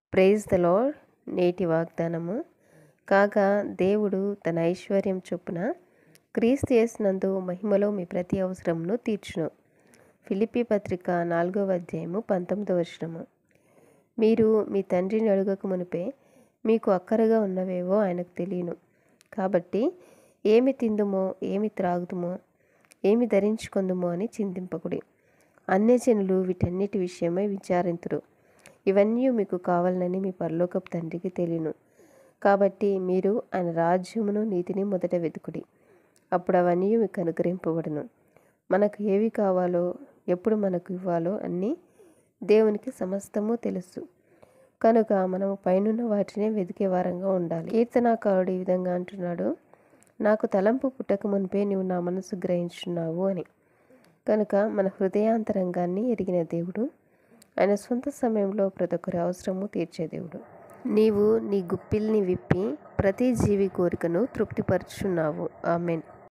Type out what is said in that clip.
praise the lord నేటి వాగ్దానము కాగా దేవుడు తన ఐశ్వర్యం చొప్పున క్రీస్తు యేసునందు మహిమలో మీ ప్రతి అవసరమును తీర్చును ఫిలిప్పి పత్రిక నాలుగవ అధ్యాయము పంతొమ్మిదవ వచనము మీరు మీ తండ్రిని అడుగక మునిపే మీకు అక్కరగా ఉన్నవేవో ఆయనకు తెలియను కాబట్టి ఏమి తిందుమో ఏమి త్రాగుదుమో ఏమి ధరించుకుందుమో అని చింతింపకుడి అన్యజనులు వీటన్నిటి విషయమై విచారింతురు ఇవన్నీ మీకు కావాలనని మీ పరలోకపు తండ్రికి తెలియను కాబట్టి మీరు ఆయన రాజ్యమును నీతిని మొదట వెతుకుడి అప్పుడు అవన్నీ మీకు అనుగ్రహింపబడును మనకు ఏవి కావాలో ఎప్పుడు మనకు ఇవ్వాలో అన్నీ దేవునికి సమస్తము తెలుసు కనుక మనము పైనున్న వాటినే వెతికే వారంగా ఉండాలి కీర్తనాకారుడు ఈ విధంగా అంటున్నాడు నాకు తలంపు పుట్టక మునిపే నీవు నా మనసు గ్రహించున్నావు అని కనుక మన హృదయాంతరంగాన్ని ఎరిగిన దేవుడు ఆయన సొంత సమయంలో ప్రతి ఒక్కరి అవసరము తీర్చే దేవుడు నీవు నీ గుప్పిల్ని విప్పి ప్రతి జీవి కోరికను తృప్తిపరుచున్నావు ఆమెన్